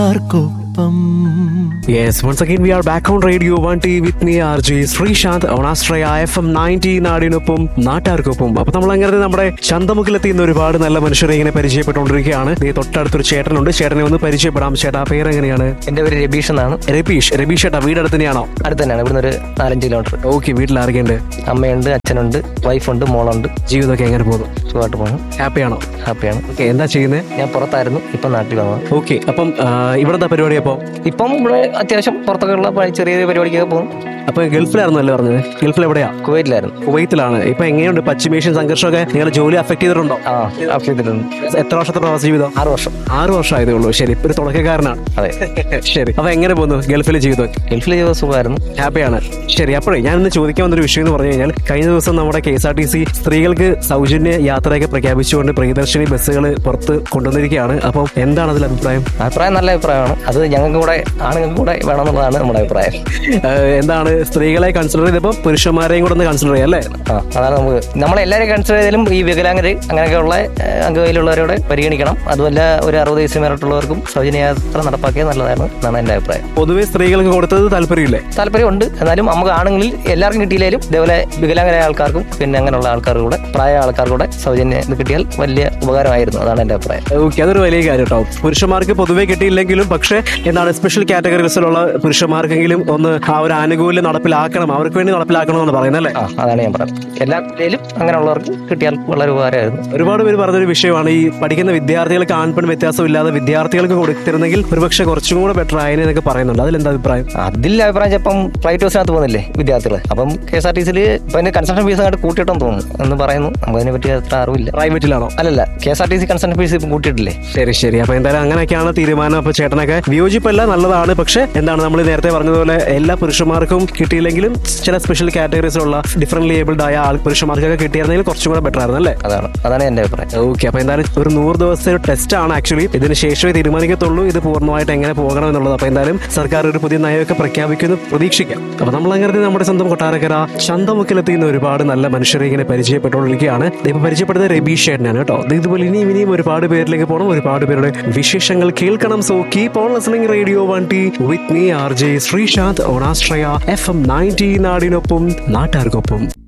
ആർക്കൊപ്പം Yes, once again we are back on Radio 1T with me RJ Sreesanth on Astraya FM 90 നാടിനൊപ്പം നാട്ടാർക്കൊപ്പം അപ്പൊ നമ്മൾ അങ്ങനെ നമ്മുടെ ചന്തമുക്കിലെത്തിയുന്ന ഒരുപാട് നല്ല മനുഷ്യരെ ഇങ്ങനെ പരിചയപ്പെട്ടുകൊണ്ടിരിക്കുകയാണ് ദേ തൊട്ടടുത്തൊരു ചേട്ടനുണ്ട് ചേട്ടനെ ഒന്ന് പരിചയപ്പെടാം ചേട്ടാ പേര് എങ്ങനെയാണ് എന്റെ പേര് രബീഷ് എന്നാണ് രബീഷ് രബീഷ് ചേട്ടാ വീട് അടുത്ത് തന്നെയാണോ അടുത്ത് തന്നെയാണ് ഇവിടുന്ന് ഒരു നാലഞ്ച് കിലോമീറ്റർ ഓക്കെ വീട്ടിൽ ആരൊക്കെയുണ്ട് അമ്മയുണ്ട് അച്ഛനുണ്ട് വൈഫുണ്ട് മോളുണ്ട് ജീവിതമൊക്കെ എങ്ങനെ പോകുന്നു സുഖമായിട്ട് പോകുന്നു ഹാപ്പിയാണോ ഹാപ്പിയാണ് ഓക്കെ എന്താ ചെയ്യുന്നത് ഞാൻ പുറത്തായിരുന്നു ഇപ്പം നാട്ടിൽ വന്നത് ഓക്കെ അപ്പം ആ, ഇവിടെന്താ പരിപാടി അപ്പോ ഇപ്പം ഇവിടെ അത്യാവശ്യം പുറത്തൊക്കെ ഉള്ള പ- ചെറിയ ചെറിയ പരിപാടിക്കൊക്കെ പോകും അപ്പൊ ഗൾഫിലായിരുന്നല്ലേ പറഞ്ഞത് ഗൾഫിൽ എവിടെയാ കുവൈറ്റിലായിരുന്നു കുവൈത്തിലാണ് ഇപ്പൊ എങ്ങനെയുണ്ട് പശ്ചിമേഷ്യൻ സംഘർഷമൊക്കെ നിങ്ങളുടെ ജോലി അഫക്ട് ചെയ്തിട്ടുണ്ടോ ആ ആഫ്രിക്കയിലുണ്ട് എത്ര വർഷത്തെ പ്രവാസ ജീവിതം ആറ് വർഷം ആറ് വർഷം ആയതേ ഉള്ളൂ ശരി ഇപ്പൊ ഒരു തുടക്കക്കാരനാണ് അതെ ശരി അപ്പൊ എങ്ങനെ പോകുന്നു ഗൾഫിലെ ജീവിതം ഗൾഫിൽ ചെയ്ത സുഖമായിരുന്നു ഹാപ്പിയാണ് ശരി അപ്പോഴേ ഞാൻ ഇന്ന് ചോദിക്കാൻ വന്നൊരു വിഷയം എന്ന് പറഞ്ഞു കഴിഞ്ഞാൽ കഴിഞ്ഞ ദിവസം നമ്മുടെ K S R T C സ്ത്രീകൾക്ക് സൗജന്യ യാത്രയൊക്കെ പ്രഖ്യാപിച്ചുകൊണ്ട് പ്രിയദർശിനി ബസ്സുകൾ പുറത്ത് കൊണ്ടുവന്നിരിക്കുകയാണ് അപ്പോൾ എന്താണ് അതിൽ അഭിപ്രായം അഭിപ്രായം നല്ല അഭിപ്രായമാണ് അത് ഞങ്ങൾക്ക് കൂടെ ആണുങ്ങൾക്ക് കൂടെ വേണമെന്നുള്ളതാണ് നമ്മുടെ അഭിപ്രായം ഏഹ് എന്താണ് സ്ത്രീകളെ കൺസിഡർ ചെയ്തപ്പോൾ പുരുഷന്മാരെയും കൂടെ ഒന്ന് കൺസിഡർ ചെയ്യാം അല്ലേ ആ അതാണ് നമുക്ക് നമ്മളെല്ലാവരും കൺസിഡർ ചെയ്താലും ഈ വികലാംഗര് അങ്ങനെയൊക്കെയുള്ള ഏഹ്, അംഗവൈയിലുള്ളവരോട് പരിഗണിക്കണം അതുമല്ല ഒരു അറുപത് വയസ്സ് മേലോട്ടുള്ളവർക്കും സൗജന്യ യാത്ര നടപ്പാക്കിയത് നല്ലതാണ് എന്നാണ് എൻ്റെ അഭിപ്രായം പൊതുവെ സ്ത്രീകൾക്ക് കൊടുത്തത് താല്പര്യമില്ലേ താല്പര്യമുണ്ട് എന്നാലും നമുക്ക് ആണുങ്ങളിൽ എല്ലാവർക്കും കിട്ടിയില്ലേലും ഇതേപോലെ വികലാംഗരായ ആൾക്കാർക്കും പിന്നെ അങ്ങനെയുള്ള ആൾക്കാർക്ക് കൂടെ പ്രായ ആൾക്കാർക്ക് കൂടെ സൗജന്യം ഇത് കിട്ടിയാൽ വലിയ ഉപകാരമായിരുന്നു അതാണ് എൻ്റെ അഭിപ്രായം ഓക്കെ അതൊരു വലിയ കാര്യം കേട്ടോ പുരുഷന്മാർക്ക് പൊതുവെ കിട്ടിയില്ലെങ്കിലും പക്ഷേ എന്താണ് സ്പെഷ്യൽ കാറ്റഗറീസിലുള്ള പുരുഷന്മാർക്കെങ്കിലും ഒന്ന് ആ ഒരു ആനുകൂല്യം നടപ്പിലാക്കണം അവർക്ക് വേണ്ടി നടപ്പിലാക്കണമെന്ന് പറയുന്നത് അല്ലേ ആ അതാണ് ഞാൻ പറയുന്നത് എല്ലാ ജില്ലയിലും അങ്ങനെയുള്ളവർക്ക് കിട്ടിയാൽ വളരെ ഉപകാരമായിരുന്നു ഒരുപാട് പേര് പറഞ്ഞൊരു വിഷയമാണ് ഈ പഠിക്കുന്ന വിദ്യാർത്ഥികൾക്ക് ആൺപെൺ വ്യത്യാസമില്ലാതെ വിദ്യാർത്ഥികൾക്ക് കൊടുത്തിരുന്നെങ്കിൽ ഒരുപക്ഷെ കുറച്ചും കൂടെ ബെറ്റർ ആയനെ എന്നൊക്കെ പറയുന്നുണ്ട് അതിലെന്താ അഭിപ്രായം അതിൽ അഭിപ്രായം ചിലപ്പം ഫ്ലൈറ്റ് ബസ്സിനകത്ത് പോകുന്നില്ലേ വിദ്യാർത്ഥികൾ അപ്പം കെ എസ് ആർ ടി സിയിൽ ഇപ്പം അതിന് കൺസൾട്ടൻ ഫീസ് അങ്ങോട്ട് കൂട്ടിയിട്ടെന്ന് തോന്നുന്നു എന്ന് പറയുന്നു നമുക്കതിനെ പറ്റി അത്ര അറിവില്ല പ്രൈവറ്റിലാണോ അല്ലല്ല K S R T C consultant fees ഇപ്പം കൂട്ടിയിട്ടില്ലേ ശരി ശരി അപ്പൊ എന്തായാലും അങ്ങനെയൊക്കെയാണ് തീരുമാനം അപ്പൊ ചേട്ടനൊക്കെ വിയോജിപ്പല്ല നല്ലതാണ് പക്ഷെ എന്താണ് നമ്മൾ നേരത്തെ പറഞ്ഞതുപോലെ എല്ലാ പുരുഷന്മാർക്കും കിട്ടിയില്ലെങ്കിലും ചില സ്പെഷ്യൽ കാറ്റഗറീസിലുള്ള ഡിഫറെന്റ് ഏബിൾഡ് ആയ ആൾ പുരുഷന്മാർക്കൊക്കെ കിട്ടിയിരുന്നെങ്കിൽ കുറച്ചും കൂടെ ബെറ്റർ ആയിരുന്നു അല്ലേ അതാണ് അതാണ് എൻ്റെ അഭിപ്രായം ഓക്കെ അപ്പൊ എന്തായാലും ഒരു നൂറ് ദിവസത്തെ ടെസ്റ്റ് ആണ് ആക്ച്വലി ഇതിന് ശേഷമേ തീരുമാനിക്കത്തുള്ളൂ ഇത് പൂർണ്ണമായിട്ട് എങ്ങനെ പോകണം എന്നുള്ളത് അപ്പൊ എന്തായാലും സർക്കാർ ഒരു പുതിയ നയമൊക്കെ പ്രഖ്യാപിക്കുന്നു പ്രതീക്ഷിക്കാം അപ്പൊ നമ്മൾ അങ്ങനെ നമ്മുടെ സ്വന്തം കൊട്ടാരക്കര ചന്തമുക്കിലെത്തിയുന്ന ഒരുപാട് നല്ല മനുഷ്യരെ ഇങ്ങനെ പരിചയപ്പെട്ടുകൊണ്ടിരിക്കുകയാണ് ഇപ്പൊ പരിചയപ്പെടുന്നത് രബീഷ് ചേട്ടനാണ് കേട്ടോ ഇത് ഇതുപോലെ ഇനിയും ഇനിയും ഒരുപാട് പേരിലേക്ക് പോകണം ഒരുപാട് പേരുടെ വിശേഷങ്ങൾ കേൾക്കണം so keep on listening radio one T with me R J Sreesanth ഓണാശ്രയ എഫ് എം നയൻറ്റി നാടിനൊപ്പം നാട്ടാർക്കൊപ്പം